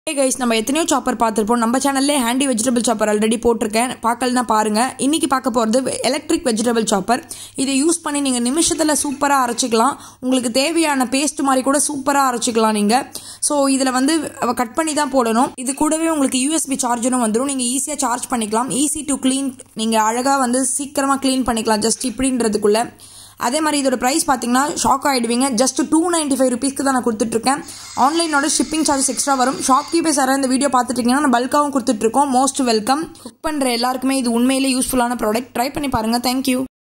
hey guys நம்ம எத்தனையோ chopper பார்த்துருப்போம் நம்ம சேனல்லே ஹேண்டி வெஜிடபிள் சாப்பர் ஆல்ரெடி போட்டிருக்கேன் பார்க்கலனா பாருங்கள் இன்றைக்கி பார்க்க போகிறது எலக்ட்ரிக் வெஜிடபிள் சாப்பர் இதை யூஸ் பண்ணி நீங்கள் நிமிஷத்தில் சூப்பராக அரைச்சிக்கலாம் உங்களுக்கு தேவையான பேஸ்ட் மாதிரி கூட சூப்பராக அரைச்சிக்கலாம் நீங்கள் ஸோ இதில் வந்து கட் பண்ணி தான் போடணும் இது கூடவே உங்களுக்கு யூஎஸ்பி சார்ஜரும் வந்துடும் நீங்கள் ஈஸியாக சார்ஜ் பண்ணிக்கலாம் ஈஸி டு க்ளீன் நீங்கள் அழகாக வந்து சீக்கிரமாக க்ளீன் பண்ணிக்கலாம் ஜஸ்ட் இப்படின்றதுக்குள்ளே அதே மாதிரி இதோட ப்ரைஸ் பார்த்தீங்கன்னா ஷாக் ஆகிடுவீங்க ஜஸ்ட் டூ நைன்ட்டி ஃபைவ் ருபீஸ்க்கு தான் நான் கொடுத்துட்ருக்கேன் ஆன்லைனோட ஷிப்பிங் சார்ஜஸ் எக்ஸ்ட்ரா வரும் ஷாப் கீப்பர்ஸ் யாராவது இந்த வீடியோ பார்த்துட்டீங்கன்னா நான் பல்காகவும் கொடுத்துட்ருக்கோம் மோஸ்ட் வெல்கம் குக் பண்ணுற எல்லாருக்குமே இது உண்மையிலே யூஸ்ஃபுல்லான ப்ராடக்ட் ட்ரை பண்ணி பாருங்கள் தேங்க்யூ